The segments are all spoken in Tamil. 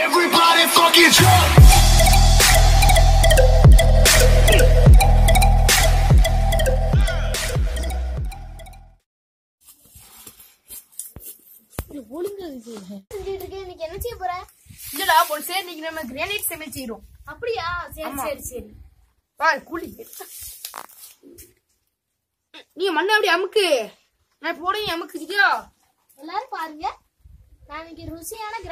Everybody fucking jump. ஒழுங்கா செஞ்சுட்டு இருக்கேன் இன்னைக்கு என்ன செய்ய போற இல்லடா ஒரு சரி இன்னைக்கு நம்ம கிரானைட் சமையல் செய்யறோம் அப்படியா சரி ஆமா. சரி சரி வா கூலி நீ மண்ணை அப்படி அமுக்கு நான் போடையும் அமுக்குச்சியா எல்லாரும் பாருங்க நான் இன்னைக்கு ருசியான gra-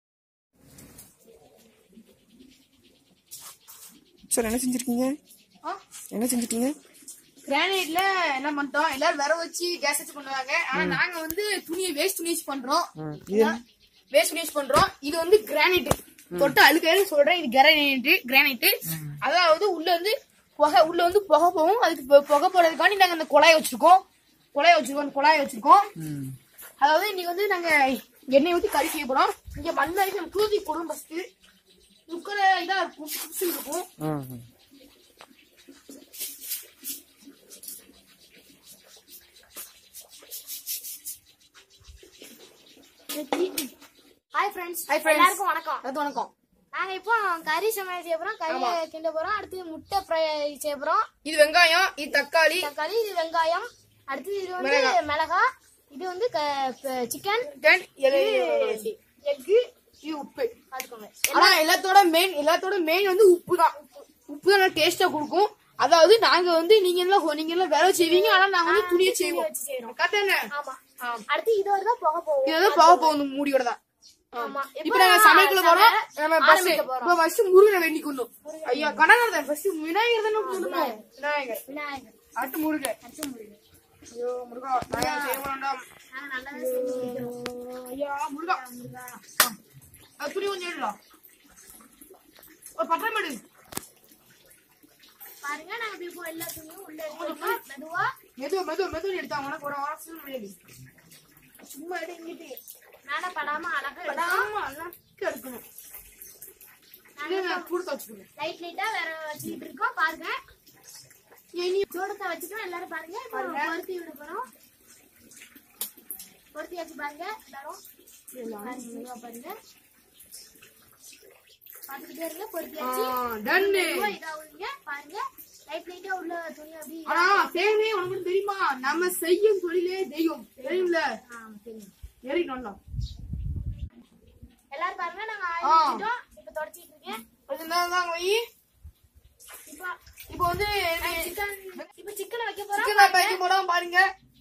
சார் என்ன செஞ்சிருக்கீங்க என்ன செஞ்சிட்டீங்க கிரானைட்ல என்ன பண்ணிட்டோம் எல்லாரும் விர வச்சு கேஸ் வச்சு பண்ணுவாங்க ஆனா நாங்க வந்து துணியை வேஸ்ட் துணி யூஸ் பண்றோம் இது வேஸ்ட் துணி யூஸ் பண்றோம் இது வந்து கிரானைட் தொட்டு அழுக்கையில சொல்றேன் இது கிரானைட் கிரானைட் அதாவது உள்ள வந்து புகை உள்ள வந்து புகை போகும் அதுக்கு பு- புகை போறதுக்காண்டி நாங்க அந்த குழாயை வச்சிருக்கோம் குழாயை வச்சிருக்கோம் அந்த குழாயை வச்சிருக்கோம் அதாவது இன்னைக்கு வந்து நாங்க எண்ணெய் ஊத்தி கறி செய்ய போறோம் இங்க மண் அரிசி நம்ம தூக்கி போடுவோம் ஃபர்ஸ்ட் குக்கரை இதா இருக்கும் குப்ஸ் இருக்கும் ஹாய் ஃப்ரெண்ட்ஸ் Hi friends. எல்லாருக்கும் வணக்கம் அது வணக்கம் நாங்க இப்போ கறி சமையல் செய்ய போறோம் கறி கிண்ட போறோம் அடுத்து முட்டை ஃப்ரை செய்ய போறோம் இது வெங்காயம் இது தக்காளி தக்காளி இது வெங்காயம் அடுத்து இது வந்து மிளகாய். மிளகா இது வந்து சிக்கன் then எல்~ எக்கு இது உப்பு பாத்துக்கோங்க ஆனா எல்லாத்தோட மெயின் எல்லாத்தோட மெயின் வந்து உப்பு தான் உப்பு தான் டேஸ்டா கொடுக்கும் அதாவது நாங்க வந்து நீங்க எல்லாம் நீங்க எல்லாம் வேலை செய்வீங்க ஆனா நாங்க வந்து துணியை செய்வோம் வச்சு செய்யறோம் கரெக்டா என்ன ஆமா அடுத்து இதோட தான் புகை போகும் இதுதான் பாவ போகணும் மூடியோட தான் ஆமா இப்ப நாங்க சமைக்கல போறோம் நம்ம பஸ் ஆரம்பிக்க போறோம். இப்ப ஃபர்ஸ்ட் முருகனை வேண்டிக்கணும் ஐயா கனகர் தான் ஃபர்ஸ்ட் விநாயகர் தானே சொல்லணும் விநாயகர் விநாயகர் அடுத்து முருகன் அடுத்து முருகன் ஐயோ முருகா நான் செய்ய வேண்டாம் நாங்க நல்லாவே செஞ்சு முடிக்கிறோம் ஐயா முருகா ஆ. அது துணி கொஞ்சம் எடுலாம் ஒரு பத்திரம் எடு பாருங்க நாங்க இப்படி இப்போ எல்லா துணியும் உள்ள எடுத்துருக்கோம் மெதுவா மெதுவா மெதுவா மெதுவா எடுத்தாங்க உனக்கு ஒரு வாசல் முடியாது சும்மா எடு இங்கிட்டு மேல படாம அழகா எடுத்தோம் படாம அழகா எடுக்கணும் இல்ல கொடுத்து வச்சுக்கணும் லைட் லைட்டா வேற வச்சுக்கிட்டு இருக்கோம் பாருங்க இனி சூடத்தை வச்சுட்டோம் எல்லாரும் பாருங்க இப்போ பொருத்தி விட போறோம் பொருத்தி வச்சு பாருங்க எல்லாரும் பாருங்க, மெதுவா பாருங்க பாத்துக்கிட்டே இருங்க பொருத்தி வச்சு டன்னு மெதுவா இதாகுங்க பாருங்க லைட் லைட்டா உள்ள துணி அப்படி ஆனா தேவையே உனக்கு மட்டும் தெரியுமா நம்ம செய்யும் தொழிலே தெய்வம் தெரியும்ல ஆ, தெரியும் ஏறி நல்லா எல்லாரும் பாருங்க நாங்க ஆ. ஆயில் வச்சுட்டோம் இப்ப தொடச்சிட்டு இருக்கேன் கொஞ்ச நேரம் தான் வை இப்போ இப்போ வந்து சிக்கன் இப்ப சிக்கனை வைக்க போறோம் சிக்கன் வைக்க போறோம் பாருங்க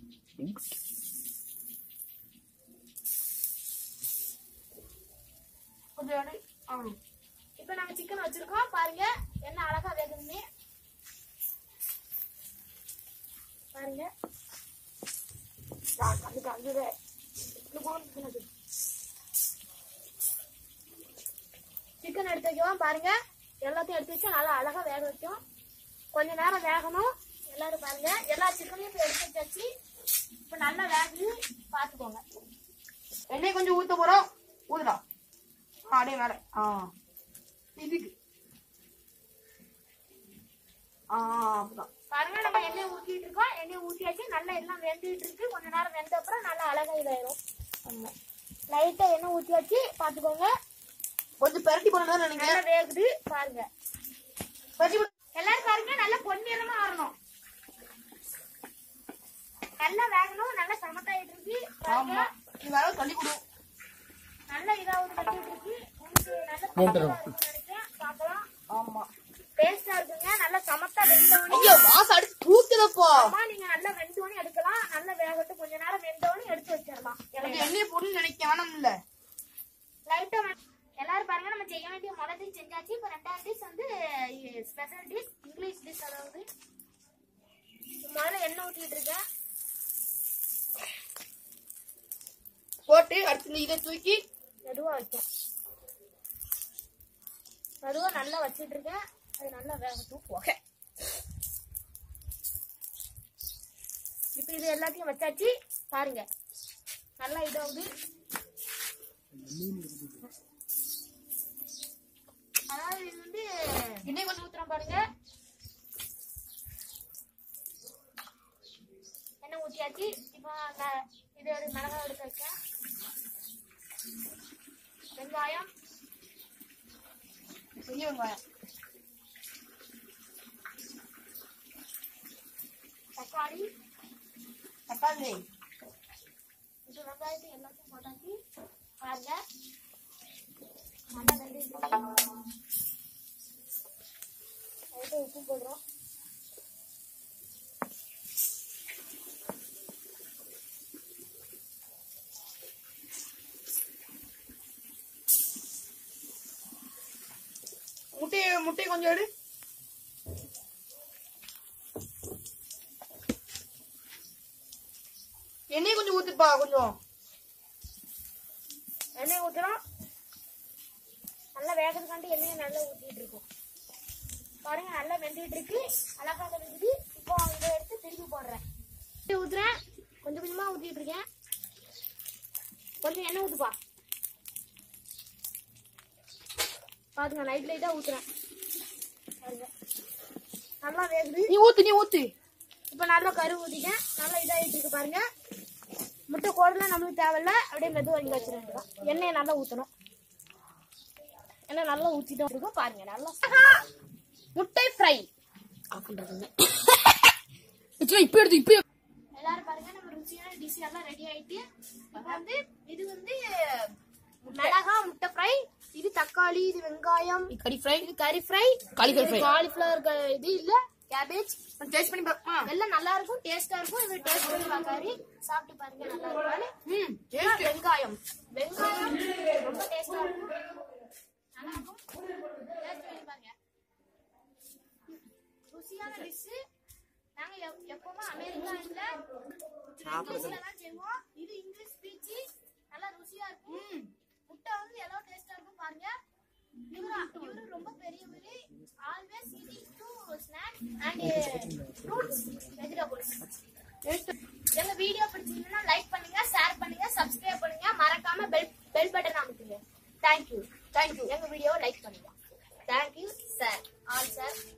கொஞ்சம் எடு. ஆ. இப்ப நாங்க சிக்கன் வச்சிருக்கோம் பாருங்க என்ன அழகா வேகுதுன்னு பாருங்க ஆ, கண்டு கண்டுதே. இது கூட சிக்கன் வச்சு. சிக்கன் எடுத்து வைக்கவும் பாருங்க எல்லாத்தையும் எடுத்து வச்சு நல்லா அழகா வேக வைக்கும் கொஞ்ச நேரம் வேகணும் எல்லாரும் பாருங்க எல்லா சிக்கனையும் இப்ப எடுத்து வச்சாச்சு இப்ப நல்லா வேகுது பாத்துக்கோங்க எண்ணெய் கொஞ்சம் ஊத்த போறோம் ஊதுடா ஆ, அப்படியே மேல ஆ இதுக்கு ஆ அப்படிதான் பாருங்க நம்ம எண்ணெய் ஊத்திட்டு இருக்கோம் எண்ணெய் ஊத்தியாச்சு நல்லா எல்லாம் வெந்துட்டு இருக்கு கொஞ்ச நேரம் வெந்த அப்புறம் நல்லா அழகா இதாயிரும் லைட்டா எண்ணெய் ஊத்தியாச்சு பாத்துக்கோங்க கொஞ்சம் பெரட்டி பண்ணணும் நினைக்கிறேன் நல்லா வேகுது பாருங்க பெரட்டி பண்ணு. எல்லாரும் பாருங்க நல்லா பொன்னிறமா வரணும் நல்லா வேகணும் நல்லா சமத்தாயிட்டு இருக்கு பாருங்க ஆமா இது வேற தள்ளி கொடு நல்லா இதாவது கட்டிட்டு இருக்கு உங்களுக்கு நல்ல சமத்தா இருக்கும்னு நினைக்கிறேன் பார்க்கலாம் ஆமா டேஸ்டா இருக்குங்க நல்லா சமத்தா வெந்தவனே ஐயோ வாசம் அடிச்சு தூக்குதப்பா அம்மா நீங்க நல்லா வெந்தவனே எடுக்கலாம் நல்லா வேகட்டும் கொஞ்ச நேரம் வெந்தவனே எடுத்து வச்சிடலாம் எனக்கு எண்ணெய் போட்டு நினைக்க வேணாம் இல்ல லைட்டா எல்லாரும் பாருங்க நம்ம செய்ய வேண்டிய முதல் டிஷ் செஞ்சாச்சு இப்போ ரெண்டாவது டிஷ் வந்து ஸ்பெஷல் டிஷ் இங்கிலீஷ் டிஷ் அதாவது முதல்ல எண்ணெய் ஊத்திட்டு இருக்கேன் போட்டு அடுத்து இந்த இதை தூக்கி மெதுவா வைக்கேன் மெதுவா நல்லா வச்சிட்டு இருக்கேன் அது நல்லா வேகட்டும் ஓகே இப்போ இது எல்லாத்தையும் வச்சாச்சு பாருங்க நல்லா இதாகுது அதாவது இது வந்து எண்ணெய் கொஞ்சம் ஊத்துறோம் பாருங்க எண்ணெய் ஊத்தியாச்சு இப்போ நான் இது ஒரு மிளகாய் எடுத்து வைக்கேன் வெங்காயம் பெரிய வெங்காயம் தக்காளி தக்காளி இது வெங்காயத்தை எல்லாத்தையும் போட்டாச்சு பாருங்க நல்லா வெந்துருச்சு லைட்டா உப்பு போடுறோம் முட்டையை முட்டையை கொஞ்சம் எடு எண்ணெயை கொஞ்சம் ஊத்துப்பா கொஞ்சம் எண்ணெய் ஊத்துறோம் நல்லா வேகிறதுக்காண்டி எண்ணெயை நல்லா ஊத்திட்டு இருக்கோம் பாருங்க நல்லா வெந்துட்டு இருக்கு அழகாக வெந்துது இப்போ இதை எடுத்து திருப்பி போடுறேன் எண்ணெய் ஊத்துறேன் கொஞ்சம் கொஞ்சமா ஊத்திட்டு இருக்கேன் கொஞ்சம் எண்ணெய் ஊத்துப்பா பாருங்க லைட் லைட்டா ஊத்துறேன் பாருங்க நல்லா வேகுது நீ ஊத்து நீ ஊத்து இப்போ நல்லா கரு ஊத்திட்டேன் நல்லா இதாகிட்டு இருக்கு பாருங்க முட்டை கோடலாம் நம்மளுக்கு தேவையில்ல அப்படியே மெதுவாக இங்கே வச்சிட வேண்டியதான் எண்ணெயை நல்லா ஊற்றணும் எண்ணெய் நல்லா ஊற்றிட்டு இருக்கும் பாருங்க நல்லா முட்டை ஃப்ரை இப்ப எடுத்து இப்ப எல்லாரும் பாருங்க நம்ம ருசியான டிஷ் எல்லாம் ரெடி ஆயிட்டு இப்போ வந்து இது வந்து மிளகா முட்டை ஃப்ரை இது தக்காளி இது வெங்காயம் கறி ஃப்ரை இது கறி ஃப்ரை காலிஃபிளவர் ஃப்ரை காலிஃபிளவர் இது இல்ல கேபேஜ் டேஸ்ட் பண்ணி பாப்பா எல்லாம் நல்லா இருக்கும் டேஸ்டா இருக்கும் இவர் டேஸ்ட் பண்ணி பார்க்காரு சாப்பிட்டு பாருங்க நல்லா இருக்கும் ம் இதுதான் வெங்காயம் வெங்காயம் ரொம்ப டேஸ்டா இருக்கும் நல்லா இருக்கும் Taste பண்ணி பாருங்க ருசியான டிஷ் நாங்க எப்- எப்பவுமே அமெரிக்கால இங்கிலீஷ்ல தான் செய்வோம் இது இங்கிலீஷ் ஸ்பீச் நல்லா ருசியா இருக்கும் முட்டை வந்து எவ்வளவு டேஸ்டா இருக்கும் பாருங்க இவரு இவரு ரொம்ப பெரியவரு always eating to snacks and fruits vegetables எங்க வீடியோ பிடிச்சிருந்தா லைக் பண்ணுங்க ஷேர் பண்ணுங்க சப்ஸ்கிரைப் பண்ணுங்க மறக்காம பெல் பெல் பட்டன் அமுக்குங்க தேங்க்யூ தேங்க்யூ எங்க வீடியோவை லைக் பண்ணுங்க தேங்க்யூ சார் ஆல் சார்